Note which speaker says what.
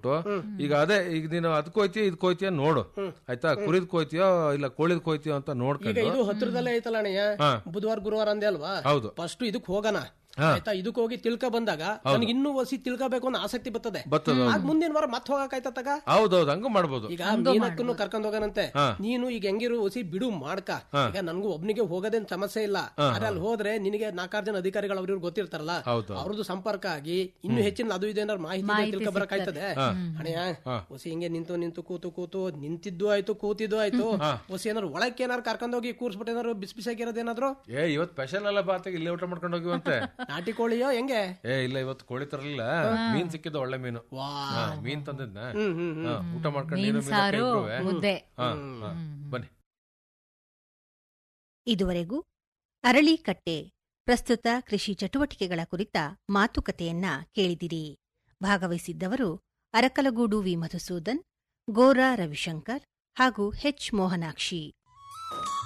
Speaker 1: ಈಗ ಅದೇ ಈಗ ನೀನು ಅದಕ್ಕೆ ಹೋಯ್ತೀಯ ಇದಕ್ಕೆ ಹೋಯ್ತೀಯ ನೋಡು ಆಯ್ತಾ ಕುರಿದ್ ಹೋಯ್ತೀಯೋ ಇಲ್ಲ ಕೋಳಿದ್ ಹೋಯ್ತೀಯೋ ಅಂತ
Speaker 2: ಈಗ
Speaker 1: ನೋಡ್ಕೊಂಡು
Speaker 2: ಇದು ಹತ್ರದಲ್ಲೇ ಐತಲ್ಲ ಅಣ್ಣಯ್ಯ
Speaker 1: ಹಾ.
Speaker 2: ಬುಧವಾರ ಗುರುವಾರ ಅಂದೆ ಅಲ್ವಾ
Speaker 1: ಹೌದು
Speaker 2: ಫಸ್ಟ್ ಇದಕ್ ಹೋಗೋಣ ಆಯ್ತಾ ಇದಕ್ ಹೋಗಿ ತಿಳ್ಕ ಬಂದಾಗ ನನಗೆ ಇನ್ನೂ ವಸಿ ತಿಳ್ಕೋಬೇಕು ಅನ್ನೋ ಆಸಕ್ತಿ ಬರ್ತದೆ
Speaker 1: ಬರ್ತದ
Speaker 2: ಆಗ ಮುಂದಿನ ವಾರ ಮತ್ತೆ ಹೋಗಕ್ಕಾಯ್ತಗ
Speaker 1: ಹೌದೌದು ಹಂಗ ಮಾಡ್ಬೋದು
Speaker 2: ಈಗ ಮೀನಕ್ಕನ್ನು ಕರ್ಕೊಂಡ್ ಹೋಗೋಣಂತೆ ನೀನು ಈಗ ಹೆಂಗಿರು ಹೊಸಿ ಬಿಡು ಮಾಡ್ಕ ಈಗ ನನ್ಗೂ ಒಬ್ನಿಗೆ ಹೋಗೋದೇನ್ ಸಮಸ್ಯೆ ಇಲ್ಲ ಆದ್ರೆ ಅಲ್ಲಿ ಹೋದ್ರೆ ನಿನಗೆ ನಾಲ್ಕಾರು ಜನ ಅಧಿಕಾರಿಗಳು ಅವ್ರಿವ್ರು ಗೊತ್ತಿರ್ತಾರಲ್ಲ
Speaker 1: ಹೌದು.
Speaker 2: ಅವ್ರದ್ದು ಸಂಪರ್ಕ ಆಗಿ ಇನ್ನು ಹೆಚ್ಚಿನ ಅದು ಇದೆ ಏನಾದ್ರು ಮಾಹಿತಿ ತಿಳ್ಕೊ ಬರಕಾಯ್ತದೆ ಅಣಯ್ಯ ಹೊಸಿ ಹಿಂಗೆ ನಿಂತು ನಿಂತು ಕೂತು ಕೂತು ನಿಂತಿದ್ದು ಆಯ್ತು ಕೂತಿದ್ದು ಆಯ್ತು ಹೊಸಿ ಏನಾರು ಒಳಕ್ಕೆ ಏನಾರು ಕರ್ಕೊಂಡೋಗಿ ಕೂರ್ಸ್ಬಿಟ್ಟು ಏನಾರು ಬಿಸಿ ಬಿಸಿಯಾಗಿರೋದೇನಾದ್ರು
Speaker 1: ಏ ಇವತ್ ಸ್ಪೆಷಲ್ ಎಲ್ಲ ಬಾತಿಗೆ ಇಲ್ಲೇ ಊಟ ಮಾಡ್ಕೊಂಡು ಹೋಗಿವಂತೆ
Speaker 2: ನಾಟಿ ಕೋಳಿಯೋ ಹೆಂಗೆ
Speaker 1: ಏ ಇಲ್ಲ ಇವತ್ತು ಕೋಳಿ ತರಲಿಲ್ಲ ಮೀನ್ ಸಿಕ್ಕಿದ್ದು ಒಳ್ಳೆ ಮೀನು
Speaker 2: ವಾ
Speaker 1: ಹಾ, ಮೀನ್ ತಂದಿದ್ನ
Speaker 2: ಹ್ಮ್ ಹ್ಮ್ ಹ್ಮ್
Speaker 1: ಹಾ, ಊಟ ಮಾಡ್ಕೊಂಡು
Speaker 3: ಮೀನ್
Speaker 1: ನೀನು ಮೀನು
Speaker 3: ಸಾರು
Speaker 1: ಇಬ್ರುವೆ.
Speaker 3: ಮುದ್ದೆ
Speaker 1: ಹಾ, ಹಾ, ಬನ್ನಿ
Speaker 4: ಇದುವರೆಗೂ ಅರಳಿಕಟ್ಟೆ ಪ್ರಸ್ತುತ ಕೃಷಿ ಚಟುವಟಿಕೆಗಳ ಕುರಿತ ಮಾತುಕತೆಯನ್ನ ಕೇಳಿದಿರಿ ಭಾಗವಹಿಸಿದ್ದವರು ಅರಕಲಗೂಡು ವಿ ಮಧುಸೂದನ್ ಗೋರಾ ರವಿಶಂಕರ್ ಹಾಗೂ ಹೆಚ್ ಮೋಹನಾಕ್ಷಿ